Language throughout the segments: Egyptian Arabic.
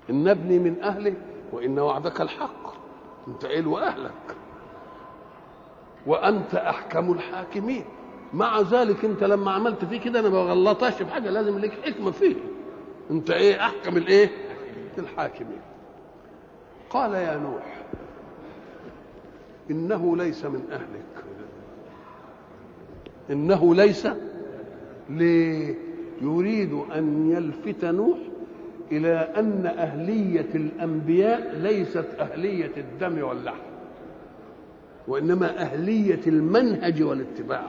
ان ابني من اهله وان وعدك الحق انت ايه واهلك وانت احكم الحاكمين مع ذلك انت لما عملت فيه كده انا ما بغلطهاش في حاجه لازم لك حكمه فيه انت ايه احكم الايه الحاكمين قال يا نوح انه ليس من اهلك انه ليس ليه يريد ان يلفت نوح الى ان اهليه الانبياء ليست اهليه الدم واللحم وانما اهليه المنهج والاتباع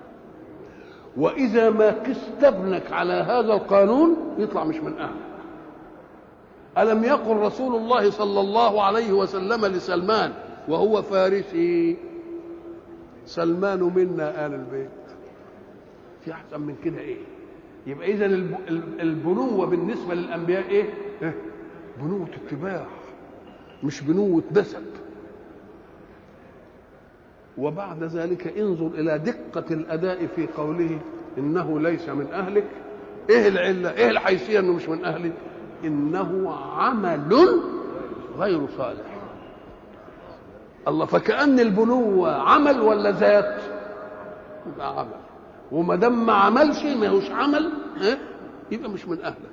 واذا ما كست ابنك على هذا القانون يطلع مش من اهلك الم يقل رسول الله صلى الله عليه وسلم لسلمان وهو فارسي سلمان منا ال البيت في احسن من كده ايه يبقى اذا البنوه بالنسبه للانبياء ايه بنوه اتباع مش بنوه نسب وبعد ذلك انظر الى دقه الاداء في قوله انه ليس من اهلك ايه العله ايه الحيثيه انه مش من اهلك انه عمل غير صالح الله فكأن البنوة عمل ولا ذات؟ يبقى عمل وما دام ما عملش ما هوش عمل ها يبقى مش من اهلك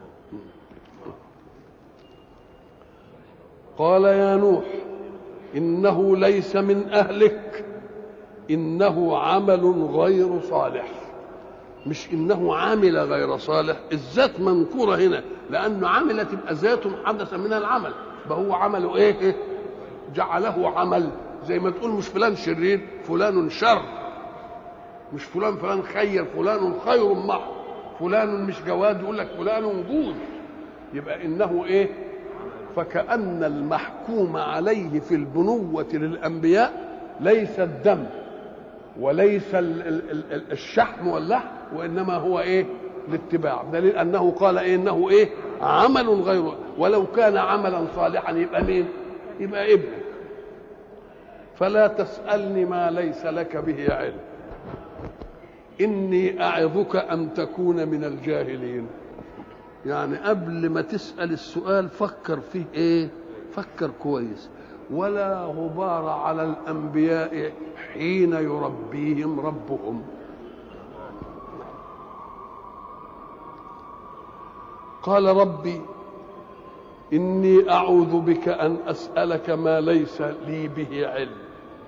قال يا نوح انه ليس من اهلك انه عمل غير صالح مش انه عامل غير صالح الذات منكوره هنا لانه عمل تبقى ذات حدث من العمل فهو عمله ايه جعله عمل زي ما تقول مش فلان شرير فلان شر مش فلان فلان خير فلان خير محض فلان مش جواد يقول لك فلان جود يبقى انه ايه فكأن المحكوم عليه في البنوة للأنبياء ليس الدم وليس الشحم واللحم وإنما هو إيه الاتباع دليل أنه قال إيه إنه إيه عمل غير ولو كان عملا صالحا يبقى مين يبقى ابنك فلا تسألني ما ليس لك به علم إني أعظك أن تكون من الجاهلين يعني قبل ما تسأل السؤال فكر فيه إيه فكر كويس ولا غبار على الأنبياء حين يربيهم ربهم قال ربي إني أعوذ بك أن أسألك ما ليس لي به علم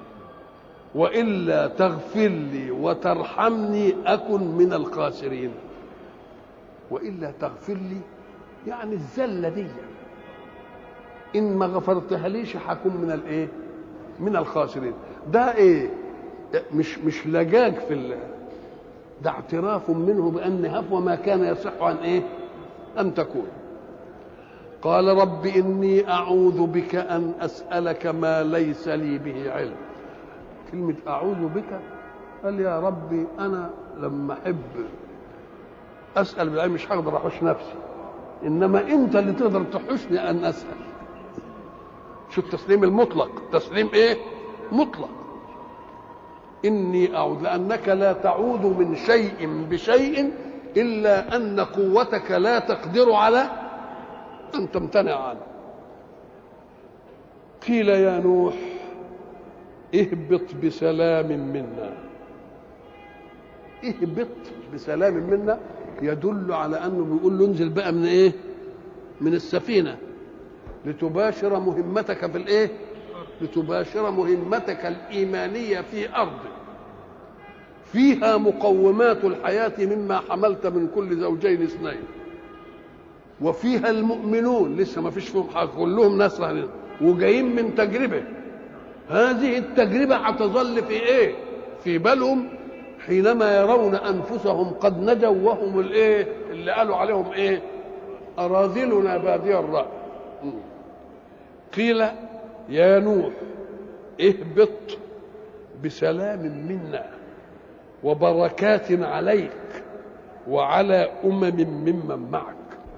وإلا تغفر لي وترحمني أكن من الخاسرين وإلا تغفر لي يعني الزلة دي إن ما غفرتها ليش هكون من الإيه؟ من الخاسرين ده إيه؟ مش مش لجاج في الله ده اعتراف منه بأن هفوة ما كان يصح أن إيه؟ أن تكون قال رب إني أعوذ بك أن أسألك ما ليس لي به علم كلمة أعوذ بك قال يا ربي أنا لما أحب أسأل بالعلم مش هقدر أحوش نفسي إنما أنت اللي تقدر تحوشني أن أسأل شو التسليم المطلق تسليم إيه مطلق إني أعوذ لأنك لا تعوذ من شيء بشيء إلا أن قوتك لا تقدر على أن تمتنع عنه قيل يا نوح اهبط بسلام منا اهبط بسلام منا يدل على انه بيقول له انزل بقى من ايه من السفينه لتباشر مهمتك في الايه لتباشر مهمتك الايمانيه في ارض فيها مقومات الحياه مما حملت من كل زوجين اثنين وفيها المؤمنون لسه ما فيش فيهم حاجه كلهم ناس رهنين وجايين من تجربه هذه التجربه هتظل في ايه في بالهم حينما يرون انفسهم قد نجوا وهم الايه اللي قالوا عليهم ايه اراذلنا بادي الراي قيل يا نوح اهبط بسلام منا وبركات عليك وعلى امم ممن معك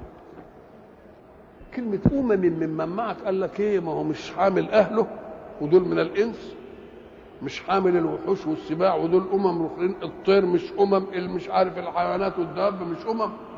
كلمة أمم ممن معك قال لك إيه ما هو مش حامل أهله ودول من الإنس مش حامل الوحوش والسباع ودول أمم أخرين الطير مش أمم مش عارف الحيوانات والدواب مش أمم